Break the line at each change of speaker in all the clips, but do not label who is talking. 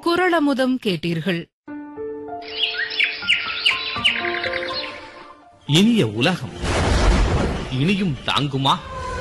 குரளமுதம் கேட்டீர்கள்
இனிய உலகம் இனியும் தாங்குமா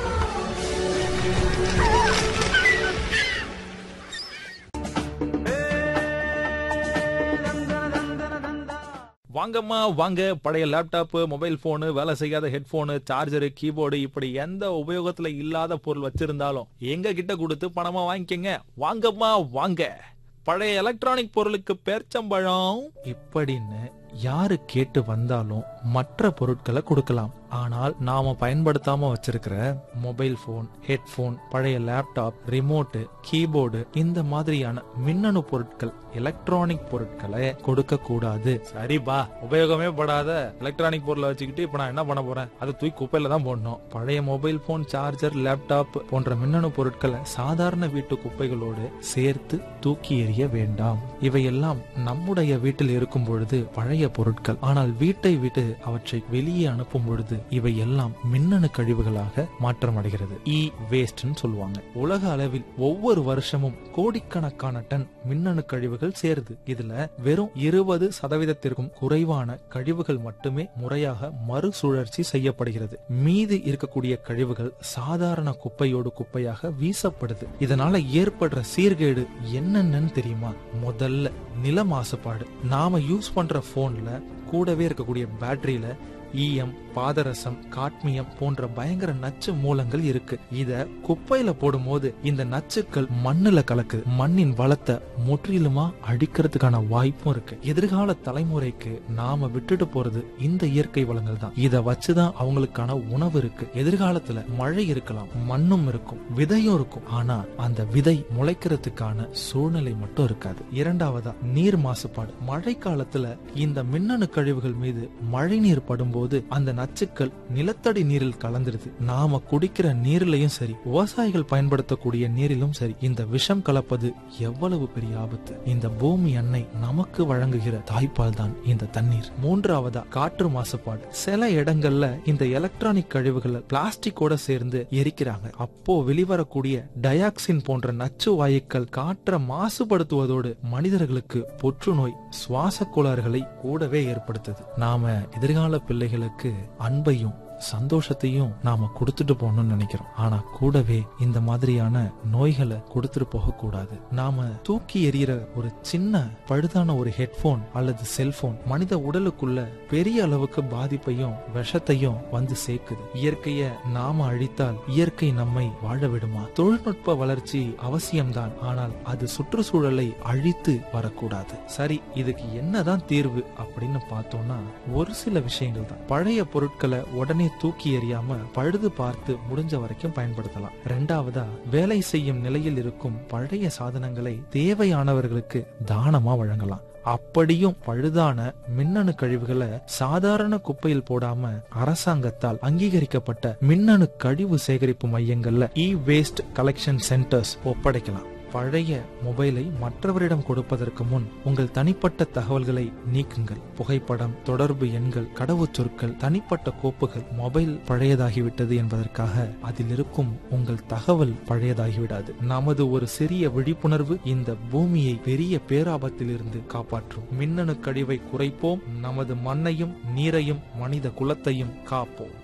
வாங்கம்மா வாங்க பழைய லேப்டாப் மொபைல் போனு வேலை செய்யாத ஹெட்போனு சார்ஜரு கீபோர்டு இப்படி எந்த உபயோகத்துல இல்லாத பொருள் வச்சிருந்தாலும் எங்க கிட்ட கொடுத்து பணமா வாங்கிக்கங்க வாங்கம்மா வாங்க பழைய எலக்ட்ரானிக் பொருளுக்கு பேர்ச்சம்பழம் இப்படின்னு யாரு கேட்டு வந்தாலும் மற்ற பொருட்களை கொடுக்கலாம் ஆனால் நாம பயன்படுத்தாம வச்சிருக்கிற மொபைல் போன் ஹெட்போன் பழைய லேப்டாப் ரிமோட்டு கீபோர்டு இந்த மாதிரியான மின்னணு பொருட்கள் எலக்ட்ரானிக் பொருட்களை கொடுக்க கூடாது சரிப்பா உபயோகமே படாத எலக்ட்ரானிக் பொருளை வச்சுக்கிட்டு இப்ப நான் என்ன பண்ண போறேன் அதை தூக்கி குப்பையில தான் போடணும் பழைய மொபைல் போன் சார்ஜர் லேப்டாப் போன்ற மின்னணு பொருட்களை சாதாரண வீட்டு குப்பைகளோடு சேர்த்து தூக்கி எறிய வேண்டாம் இவையெல்லாம் நம்முடைய வீட்டில் இருக்கும் பொழுது பழைய பொருட்கள் ஆனால் வீட்டை விட்டு அவற்றை வெளியே அனுப்பும் பொழுது இவை எல்லாம் மின்னணு கழிவுகளாக மாற்றமடைகிறது இ வேஸ்ட்னு சொல்லுவாங்க உலக அளவில் ஒவ்வொரு வருஷமும் கோடிக்கணக்கான டன் மின்னணு கழிவுகள் சேருது இதுல வெறும் இருபது சதவீதத்திற்கும் குறைவான கழிவுகள் மட்டுமே முறையாக மறுசுழற்சி செய்யப்படுகிறது மீதி இருக்கக்கூடிய கழிவுகள் சாதாரண குப்பையோடு குப்பையாக வீசப்படுது இதனால ஏற்படுற சீர்கேடு என்னென்னு தெரியுமா முதல்ல நில மாசுபாடு நாம யூஸ் பண்ற போன்ல கூடவே இருக்கக்கூடிய பேட்டரியில ஈயம் பாதரசம் காட்மியம் போன்ற பயங்கர நச்சு மூலங்கள் இருக்கு இத குப்பையில போடும்போது இந்த நச்சுக்கள் மண்ணுல கலக்கு மண்ணின் வளத்தை முற்றிலுமா அடிக்கிறதுக்கான வாய்ப்பும் இருக்கு எதிர்கால தலைமுறைக்கு நாம விட்டுட்டு போறது இந்த இயற்கை வளங்கள் தான் இத வச்சுதான் அவங்களுக்கான உணவு இருக்கு எதிர்காலத்துல மழை இருக்கலாம் மண்ணும் இருக்கும் விதையும் இருக்கும் ஆனா அந்த விதை முளைக்கிறதுக்கான சூழ்நிலை மட்டும் இருக்காது இரண்டாவதா நீர் மாசுபாடு மழை காலத்துல இந்த மின்னணு கழிவுகள் மீது மழை நீர் படும்போது அந்த நச்சுக்கள் நிலத்தடி நீரில் கலந்துருது நாம குடிக்கிற நீரிலையும் சரி விவசாயிகள் பயன்படுத்தக்கூடிய நீரிலும் சரி இந்த விஷம் கலப்பது எவ்வளவு பெரிய ஆபத்து இந்த பூமி அன்னை நமக்கு வழங்குகிற தாய்ப்பால் தான் இந்த தண்ணீர் மூன்றாவதா காற்று மாசுபாடு சில இடங்கள்ல இந்த எலக்ட்ரானிக் கழிவுகளை பிளாஸ்டிக்கோட சேர்ந்து எரிக்கிறாங்க அப்போ வெளிவரக்கூடிய டயாக்சின் போன்ற நச்சு வாயுக்கள் காற்றை மாசுபடுத்துவதோடு மனிதர்களுக்கு புற்றுநோய் சுவாச கோளாறுகளை கூடவே ஏற்படுத்துது நாம எதிர்கால பிள்ளைகளுக்கு அன்பையும் சந்தோஷத்தையும் நாம கொடுத்துட்டு போகணும்னு நினைக்கிறோம் ஆனா கூடவே இந்த மாதிரியான நோய்களை கொடுத்துட்டு போக கூடாது நாம தூக்கி எறிகிற ஒரு சின்ன பழுதான ஒரு ஹெட்போன் அல்லது செல்போன் மனித உடலுக்குள்ள பெரிய அளவுக்கு பாதிப்பையும் விஷத்தையும் வந்து சேர்க்குது இயற்கைய நாம அழித்தால் இயற்கை நம்மை வாழ விடுமா தொழில்நுட்ப வளர்ச்சி அவசியம்தான் ஆனால் அது சுற்றுச்சூழலை அழித்து வரக்கூடாது சரி இதுக்கு என்னதான் தீர்வு அப்படின்னு பார்த்தோம்னா ஒரு சில விஷயங்கள் தான் பழைய பொருட்களை உடனே தூக்கி எறியாம பழுது பார்த்து முடிஞ்ச வரைக்கும் பயன்படுத்தலாம் ரெண்டாவதா வேலை செய்யும் நிலையில் இருக்கும் பழைய சாதனங்களை தேவையானவர்களுக்கு தானமா வழங்கலாம் அப்படியும் பழுதான மின்னணு கழிவுகளை சாதாரண குப்பையில் போடாம அரசாங்கத்தால் அங்கீகரிக்கப்பட்ட மின்னணு கழிவு சேகரிப்பு மையங்கள்ல இ வேஸ்ட் கலெக்ஷன் சென்டர்ஸ் ஒப்படைக்கலாம் பழைய மொபைலை மற்றவரிடம் கொடுப்பதற்கு முன் உங்கள் தனிப்பட்ட தகவல்களை நீக்குங்கள் புகைப்படம் தொடர்பு எண்கள் கடவுச்சொற்கள் தனிப்பட்ட கோப்புகள் மொபைல் பழையதாகிவிட்டது என்பதற்காக அதில் இருக்கும் உங்கள் தகவல் பழையதாகிவிடாது நமது ஒரு சிறிய விழிப்புணர்வு இந்த பூமியை பெரிய பேராபத்திலிருந்து காப்பாற்றும் மின்னணு கழிவை குறைப்போம் நமது மண்ணையும் நீரையும் மனித குலத்தையும் காப்போம்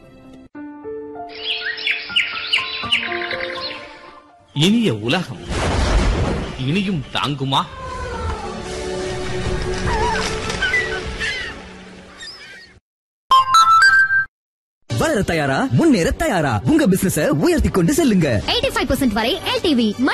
இனிய உலகம் இனியும் தாங்குமா
வளர தயாரா முன்னேற தயாரா உங்க பிசினஸ உயர்த்தி கொண்டு செல்லுங்க
85% வரை எல்டிவி